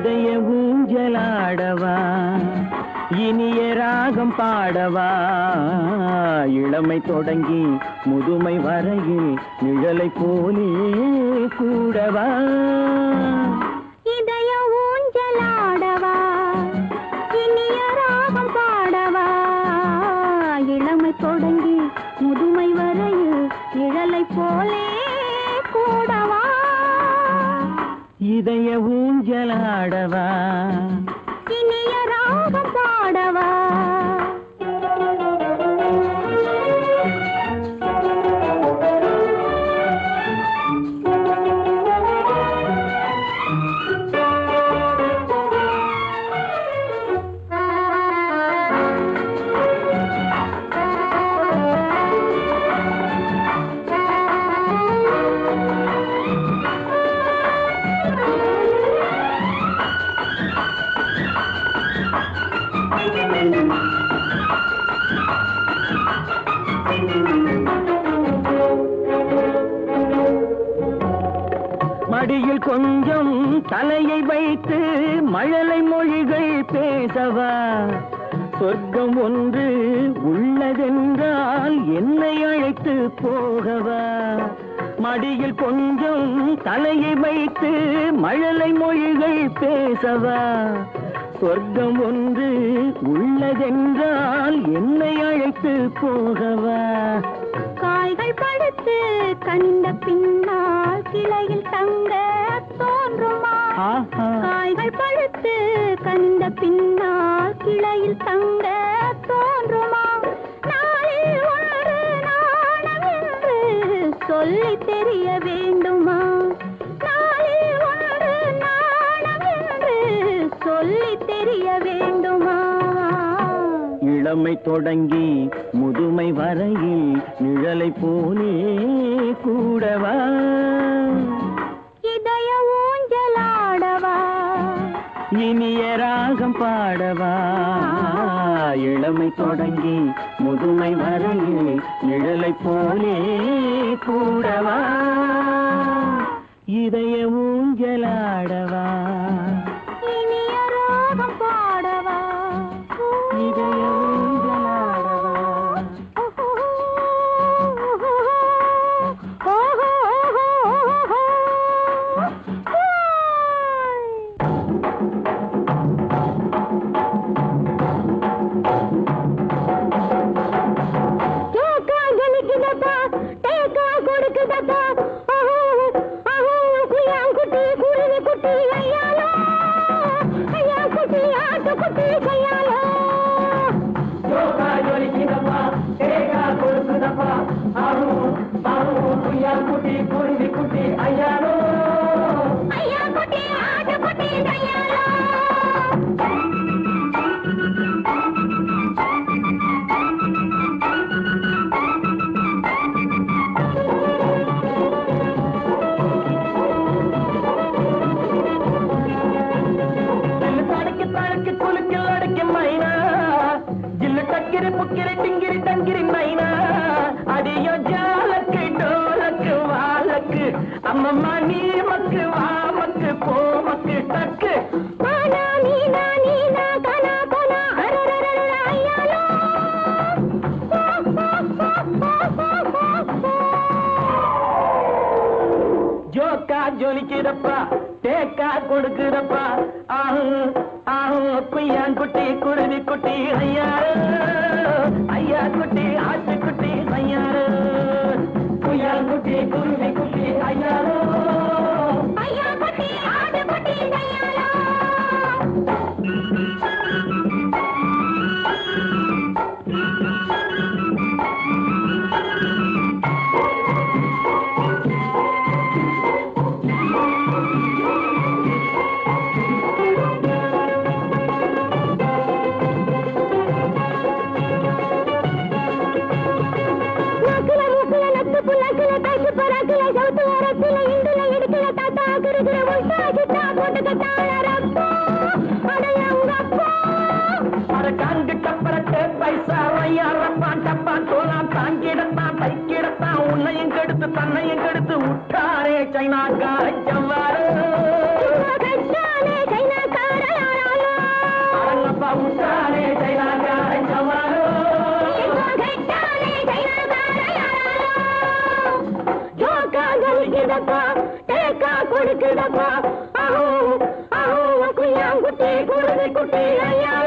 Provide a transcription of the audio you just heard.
இதய ஊஞ்சலாடவா இனிய ராகம் பாடவா இளமை தொடங்கி முதுமை வரையில் நிழலை போலே கூடவா இதய ஊஞ்சலாடவா இனிய ராகம் பாடவா இளமை தொடங்கி முதுமை வரையில் நிழலை போலே கூடவா இதய ஊஞ்சலாடவா இனிய ராகம் பாடவா மடியில் கொஞ்சம் தலையை வைத்து மழலை மொழிகள் பேசவா சொர்க்கம் ஒன்று உள்ளதென்றால் என்னை அழைத்து போகவா மடியில் கொஞ்சம் தலையை வைத்து மழலை மொழிகள் பேசவா சொர்க்கம் ஒன்று உள்ளதென்றால் என்னை அழைத்து போகவா காய்கள் படுத்து கண்ட பின்னால் கிளையில் தங்க தோன்றுமா ஆஹா காய்கள் பழுத்து கண்ட பின்னால் கிளையில் தங்க தோன்றுமா நாளில் ஒன்று நாணம் என்று சொல்லி தெரிய வேண்டுமா நாளில் ஒன்று நாணம் என்று சொல்லி தெரிய வேண்டுமா இளமை தொடங்கி முதுமை வரையில் நிழலை போலே கூடவா இதய ஊஞ்சலாடவா இனிய ராகம் பாடவா இளமை தொடங்கி முதுமை வரையில் நிழலை போலே கூடவா இதய ஊஞ்சலாடவா இனிய ராகம் பாடவா இதய ஊஞ்சலாடவா குட்டி கையாலோ ஐயா குட்டி ஆட்டு குட்டி கையாலோ தடக்கு தடக்கு குலுக்கு அடக்கு மைனா ஜில்லு டக்கிரி புக்கிரி டிங்கிரி டங்கிரி மைனா அடியோ ஜாலக்கு டோலக்கு வாலக்கு அம்மம்மா நீ மக்கு வா மக்கு போ மக்கு டக்கு மானா நீனா நீனா கனா கொனா அரரரரர ஐயாலோ ஜோக்கா ஜொலிக்குதப்பா தேக்கா கொடுக்குதப்பா ஆஹு ஆஹு குய்யான் குட்டி குருவி குட்டி ஐயாரு ஐயா குட்டி ஆட்டு குட்டி ஐயாரு குய்யான் குட்டி குருவி குட்டி ஐயாரு ஐயா குட்டி ஆடு குட்டி கையாலோ நாக்குல மூக்குல நத்து புல்லாக்குல தாய்க்கு பராக்குல சவுத்து வரக்குல இண்டுல இடுக்குல தாத்தா குருகுல உள்டா கிட்டா போட்டு கட்டாள ரப்பா அடையங்க அப்பா அட காங்கு டப்பரட்டு பைசா ஐயா ரப்பான் டப்பான் தோலாம் தாங்கிடத்தான் தைக்கிடத்தான் உன்னையும் கெடுத்து தன்னையும் கெடுத்து விட்டாரே சைனாக்கா ஜவ்வாறு கட்டானே கைனா குடிக்குதப்பா தேக்கா குடிக்குதப்பா அஹோ அஹோ குய்யாங்குட்டி குருவி குட்டி ஐயா